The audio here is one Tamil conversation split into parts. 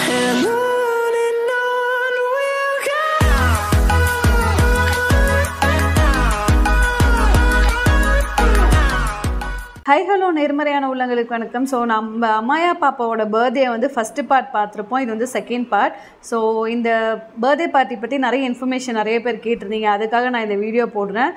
And on and on we'll go. Hi hello நேர்மறையான உள்ளங்களுக்கு வணக்கம் ஸோ நம்ம அம்மாயா பாப்பாவோட பர்த்டே வந்து ஃபஸ்ட்டு பார்ட் பார்த்துருப்போம் இது வந்து செகண்ட் பார்ட் ஸோ இந்த பர்த்டே பார்ட்டி பற்றி நிறைய இன்ஃபர்மேஷன் நிறைய பேர் கேட்டிருந்தீங்க அதுக்காக நான் இந்த வீடியோ போடுறேன்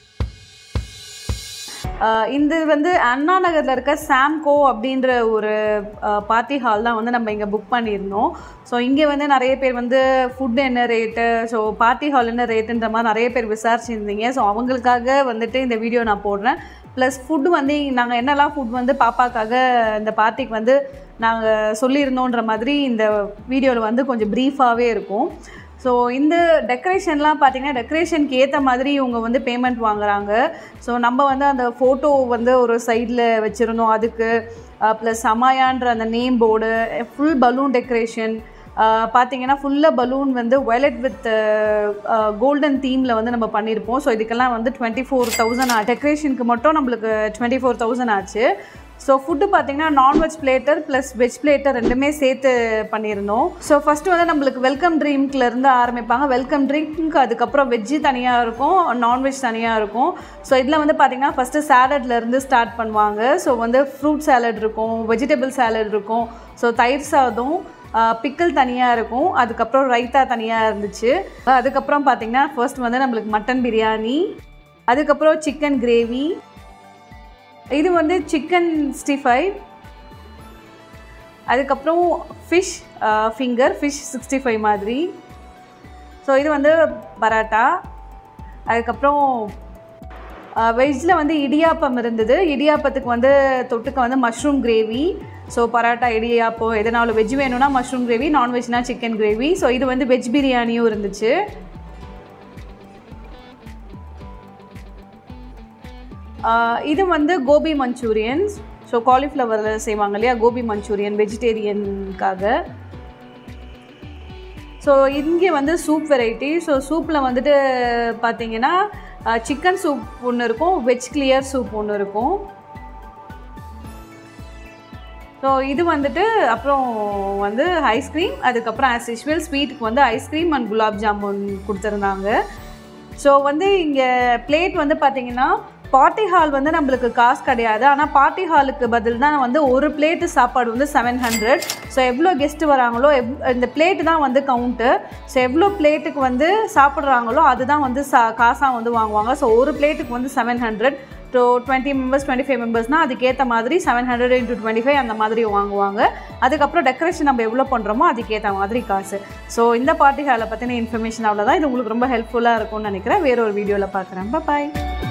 ஆஹ் இது வந்து அண்ணா நகரில் இருக்க சாம்கோ அப்படின்ற ஒரு பார்ட்டி ஹால் தான் வந்து நம்ம இங்கே புக் பண்ணியிருந்தோம் ஸோ இங்கே வந்து நிறைய பேர் வந்து ஃபுட் என்ன ரேட்டு ஸோ பார்ட்டி ஹால் என்ன ரேட்டுன்ற மாதிரி நிறைய பேர் விசாரிச்சிருந்தீங்க ஸோ அவங்களுக்காக வந்துட்டு இந்த வீடியோ நான் போடுறேன் ப்ளஸ் ஃபுட்டு வந்து நாங்கள் என்னெல்லாம் ஃபுட் வந்து பாப்பாக்காக இந்த பார்ட்டிக்கு வந்து நாங்கள் சொல்லியிருந்தோன்ற மாதிரி இந்த வீடியோவில் வந்து கொஞ்சம் ப்ரீஃபாகவே இருக்கும் ஸோ இந்த டெக்கரேஷன்லாம் பார்த்தீங்கன்னா டெக்கரேஷனுக்கு ஏற்ற மாதிரி இவங்க வந்து பேமெண்ட் வாங்குறாங்க ஸோ நம்ம வந்து அந்த ஃபோட்டோ வந்து ஒரு சைடில் வச்சுருந்தோம் அதுக்கு ப்ளஸ் அமாயான்ற அந்த name board full balloon decoration பார்த்தீங்கன்னா ஃபுல்லாக பலூன் வந்து வயலட் வித் கோல்டன் தீமில் வந்து நம்ம பண்ணியிருப்போம் ஸோ இதுக்கெல்லாம் வந்து டுவெண்ட்டி ஃபோர் தௌசண்ட் டெக்கரேஷனுக்கு மட்டும் நம்மளுக்கு டுவெண்ட்டி ஃபோர் தௌசண்ட் ஆச்சு ஸோ ஃபுட்டு பார்த்தீங்கன்னா non veg platter plus veg platter ரெண்டுமே சேர்த்து பண்ணியிருந்தோம் ஸோ ஃபஸ்ட்டு வந்து நம்மளுக்கு வெல்கம் ட்ரிங்க்ல இருந்து ஆரம்பிப்பாங்க வெல்கம் ட்ரிங்க் அதுக்கப்புறம் வெஜ்ஜு தனியாக இருக்கும் நான்வெஜ் தனியாக இருக்கும் ஸோ இதில் வந்து பார்த்தீங்கன்னா ஃபஸ்ட்டு சாலட்லேருந்து ஸ்டார்ட் பண்ணுவாங்க ஸோ வந்து ஃப்ரூட் சாலட் இருக்கும் வெஜிடபிள் சாலட் இருக்கும் ஸோ தயிர் சாதம் பிக்கிள் தனியாக இருக்கும் அதுக்கப்புறம் ரைத்தா தனியாக இருந்துச்சு அதுக்கப்புறம் பார்த்தீங்கன்னா ஃபர்ஸ்ட் வந்து நம்மளுக்கு மட்டன் பிரியாணி அதுக்கப்புறம் சிக்கன் கிரேவி இது வந்து சிக்கன் சிக்ஸ்டி ஃபைவ் அதுக்கப்புறம் fish finger fish sixty five மாதிரி ஸோ இது வந்து பராட்டா அதுக்கப்புறம் வெஜ்ஜில் வந்து இடியாப்பம் இருந்தது இடியாப்பத்துக்கு வந்து தொட்டுக்க வந்து mushroom gravy so parotta idiyappam எதனாலும் வெஜ் வேணும்னா மஷ்ரூம் கிரேவி நான்வெஜ்னா சிக்கன் கிரேவி ஸோ இது வந்து வெஜ் பிரியாணியும் இருந்துச்சு ஆஹ் இது வந்து கோபி மஞ்சூரியன்ஸ் ஸோ காலிஃப்ளவரில் செய்வாங்க இல்லையா கோபி மஞ்சூரியன் வெஜிடேரியனுக்காக ஸோ இங்கே வந்து சூப் வெரைட்டி ஸோ சூப்பில் வந்துட்டு பார்த்தீங்கன்னா சிக்கன் சூப் ஒன்று இருக்கும் வெஜ் கிளியர் சூப் ஒன்று இருக்கும் ஸோ இது வந்துட்டு அப்புறம் வந்து ஐஸ்கிரீம் அதுக்கப்புறம் ஆஸ் யூஷுவல் ஸ்வீட்டுக்கு வந்து ஐஸ்கிரீம் அண்ட் குலாப் ஜாமுன் கொடுத்துருந்தாங்க ஸோ வந்து இங்கே பிளேட் வந்து பார்த்தீங்கன்னா பார்ட்டி ஹால் வந்து நம்மளுக்கு காசு கிடையாது ஆனால் பார்ட்டி ஹாலுக்கு பதில் தான் வந்து ஒரு பிளேட்டு சாப்பாடு வந்து செவன் ஹண்ட்ரட் ஸோ எவ்வளோ கெஸ்ட்டு வராங்களோ எவ் இந்த பிளேட்டு தான் வந்து கவுண்ட்டு ஸோ எவ்வளோ பிளேட்டுக்கு வந்து சாப்பிட்றாங்களோ அதுதான் வந்து சா காசாக வந்து வாங்குவாங்க ஸோ ஒரு பிளேட்டுக்கு வந்து seven hundred so twenty members twenty five மெம்பர்ஸ்னால் அதுக்கேற்ற மாதிரி seven hundred into twenty five அந்த மாதிரி வாங்குவாங்க அதுக்கப்புறம் டெக்கரேஷன் நம்ம எவ்வளோ பண்ணுறோமோ அதுக்கேற்ற மாதிரி காசு ஸோ இந்த பார்ட்டி ஹாலை பற்றின இன்ஃபர்மேஷன் அவ்வளோதான் இது உங்களுக்கு ரொம்ப ஹெல்ப்ஃபுல்லாக இருக்கும்னு நினைக்கிறேன் வேற ஒரு வீடியோவில் பார்க்குறேன் பாய்